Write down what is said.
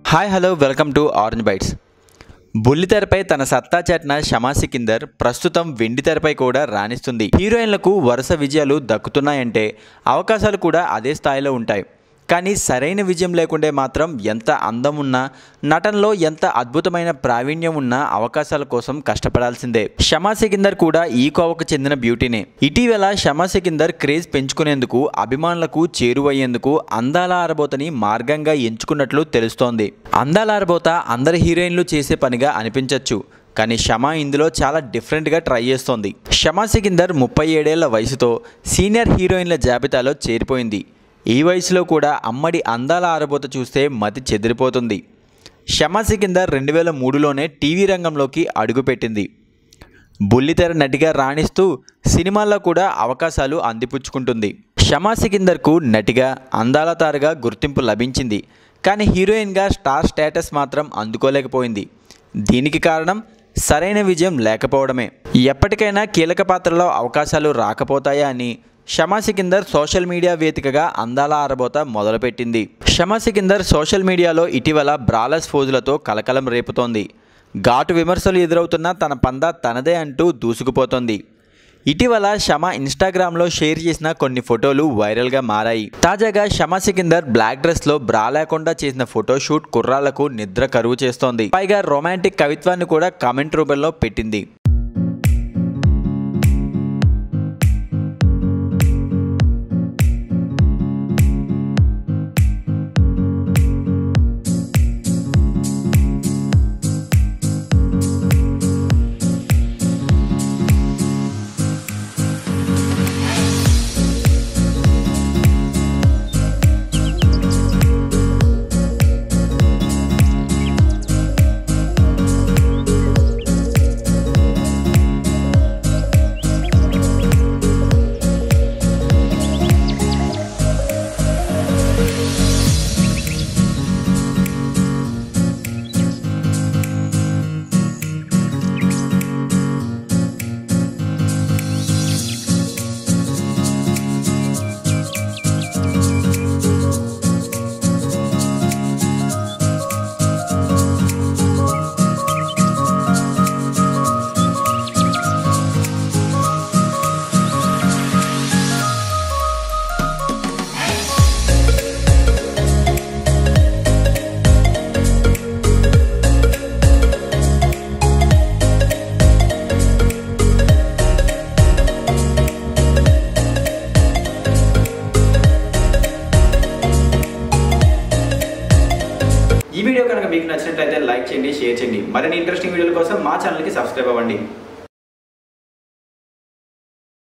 hi hello welcome to Orange Bytes బుల్లితెరపై తన సత్తా చాటిన షమా సికిందర్ ప్రస్తుతం వెండి తెరపై కూడా రాణిస్తుంది హీరోయిన్లకు వరుస విజయాలు దక్కుతున్నాయంటే అవకాశాలు కూడా అదే స్థాయిలో ఉంటాయి కానీ సరైన విజయం లేకుంటే మాత్రం ఎంత అందం ఉన్నా నటనలో ఎంత అద్భుతమైన ప్రావీణ్యం ఉన్నా అవకాశాల కోసం కష్టపడాల్సిందే షమా సికిందర్ కూడా ఈ కోవకు చెందిన బ్యూటీనే ఇటీవల షమా సికిందర్ క్రేజ్ పెంచుకునేందుకు అభిమానులకు చేరువయ్యేందుకు అందాల ఆరబోతని మార్గంగా ఎంచుకున్నట్లు తెలుస్తోంది అందాల ఆరబోత అందరి హీరోయిన్లు చేసే పనిగా అనిపించవచ్చు కానీ షమా ఇందులో చాలా డిఫరెంట్గా ట్రై చేస్తోంది షమా సికిందర్ ముప్పై ఏడేళ్ల వయసుతో సీనియర్ హీరోయిన్ల జాబితాలో చేరిపోయింది ఈ వయసులో కూడా అమ్మడి అందాల ఆరబోత చూస్తే మతి చెదిరిపోతుంది షమా సికిందర్ రెండు వేల మూడులోనే టీవీ రంగంలోకి అడుగుపెట్టింది బుల్లితెర నటిగా రాణిస్తూ సినిమాల్లో కూడా అవకాశాలు అందిపుచ్చుకుంటుంది షమా సికిందర్కు నటిగా అందాల తారగా గుర్తింపు లభించింది కానీ హీరోయిన్గా స్టార్ స్టేటస్ మాత్రం అందుకోలేకపోయింది దీనికి కారణం సరైన విజయం లేకపోవడమే ఎప్పటికైనా కీలక పాత్రలో అవకాశాలు రాకపోతాయా అని షమా సికిందర్ సోషల్ మీడియా వేదికగా అందాల ఆరబోత మొదలుపెట్టింది షమా సికిందర్ సోషల్ మీడియాలో ఇటీవల బ్రాలస్ ఫోజులతో కలకలం రేపుతోంది ఘాటు విమర్శలు ఎదురవుతున్న తన పందా తనదే అంటూ దూసుకుపోతోంది ఇటీవల షమా ఇన్స్టాగ్రామ్లో షేర్ చేసిన కొన్ని ఫోటోలు వైరల్గా మారాయి తాజాగా షమా సికిందర్ బ్లాక్ డ్రెస్లో బ్రా లేకుండా చేసిన ఫోటోషూట్ కుర్రాళ్లకు నిద్ర కరువు చేస్తోంది పైగా రొమాంటిక్ కవిత్వాన్ని కూడా కామెంట్ రూపంలో పెట్టింది ఈ వీడియో కనుక మీకు నచ్చినట్లయితే లైక్ చేయండి షేర్ చేయండి మరిన్ని ఇంట్రెస్టింగ్ వీడియోల కోసం మా ఛానల్కి సబ్స్క్రైబ్ అవ్వండి